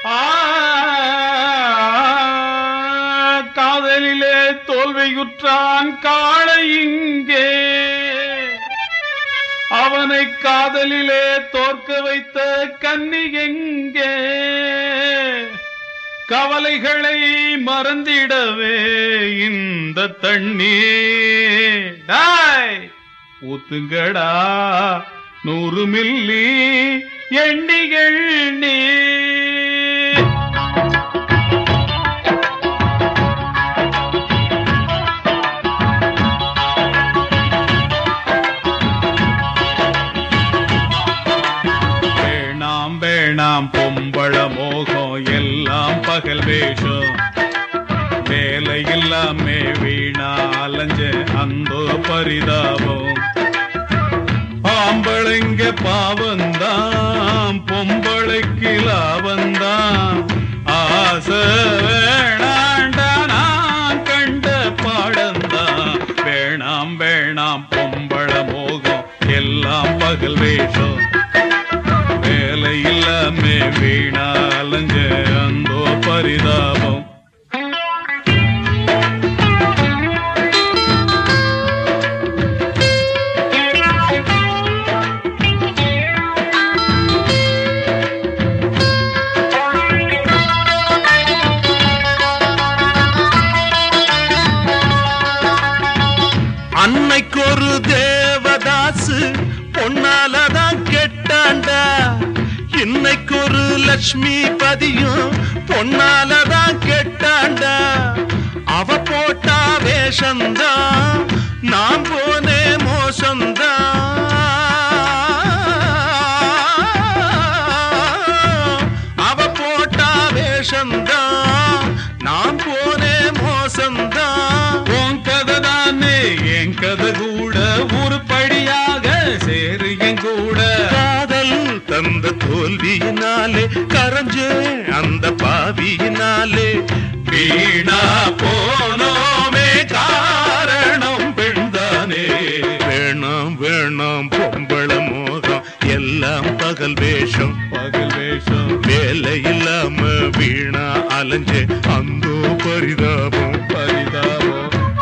ஆ, காதலிலே தோல்வியுற்றான் காளை இங்கே அவனை காதலிலே தோற்க வைத்த கன்னி எங்கே கவலைகளை மறந்திடவே இந்த தண்ணீர் டாய் ஊத்துங்கடா நூறு மில்லி எண்ணி எண்ணி வேணாம் வேணாம் பொம்பள மோகம் எல்லாம் பகல் வேஷம் வேலை இல்லாமே வீணா அலைஞ்ச அந்த பரிதாபம் ஆம்பளைங்க பாவந்தான் பொம்பளைக்கு லாபந்தான் ஆசை வேணாண்டா நான் கண்ட பாடந்தான் வேணாம் வேணாம் பொம்பள மோகம் எல்லாம் பகல் வேஷம் வேலை இல்லாமே வீணா அலைஞ்ச அந்தோ பரிதாபம் அன்னைக்கு ஒரு தேவதாசு பொன்னாலதான் கெட்டாண்டா இன்னைக்கு ஒரு லட்சுமி பதியும் பொன்னாலதான் கெட்டாண்டா அவ போட்டா வேஷந்தான் நான் போனே மோசந்தான் அவ போட்டா வேஷந்தான் நான் போனே மோசந்தான் உன் கதை தானே என் கதை கூட உருப்படியாக சேரு என் கூட காதல் தந்த தோல்வியினாலே கரைஞ்சு அந்த பாவியினாலே வீணா போனோமே காரணம் பெண்தானே வேணாம் வேணாம் பொம்பள மோகம் எல்லாம் பகல் வேஷம் பகல் வேஷம் வேலை இல்லாம வீணா அலைஞ்சு அந்தோ பரிதாபம் பரிதாபம்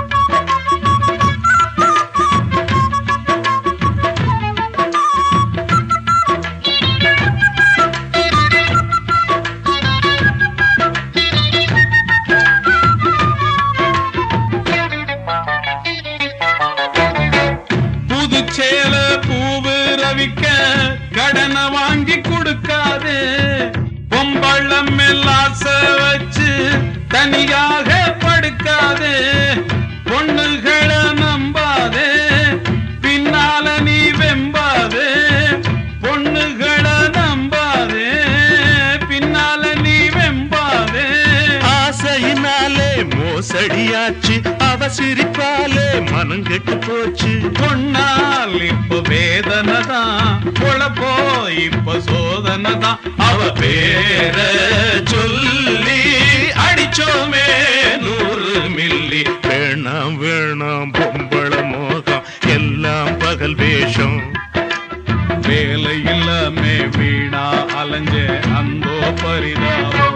புதுச்சேல பூவு ரவிக்க கடனை வாங்கி கொடுக்காது பொம்பள்ளம் ஆச வச்சு தனியாக படுக்காது பொண்ணுகளை நம்பாதே பின்னால நீ வெம்பாதே பொண்ணுகளை நம்பாதே பின்னால நீ வெம்பாதே ஆசையினாலே மோசடியாச்சு அவ சிரிப்பாலே மனம் கெட்டு போச்சு பொண்ணால் இப்ப வேதனை தான் பொழப்போ இப்ப சோதனை தான் அவ பேர சொல்லி அடிச்சோமே நூறு மில்லி வேணாம் வேணாம் பொம்பள மோகம் எல்லாம் பகல் வேஷம் வேலை இல்லாமே வீணா அலைஞ்ச அந்தோ பரிதாபம்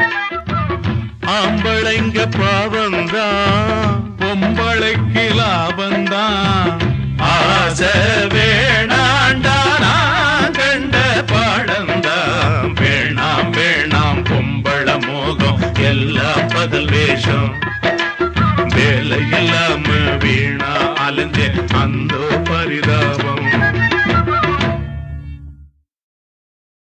ஆம்பளைங்க பாவந்தான் பொம்பளைக்கு லாபந்தான் ஆசை வேணாண்டா நான் கண்ட பாடந்தான் வேணாம் வேணாம் பொம்பள மோகம் எல்லாம் பகல் வேஷம் வேலை இல்லாம வீணா அலைஞ்ச அந்த பரிதாபம்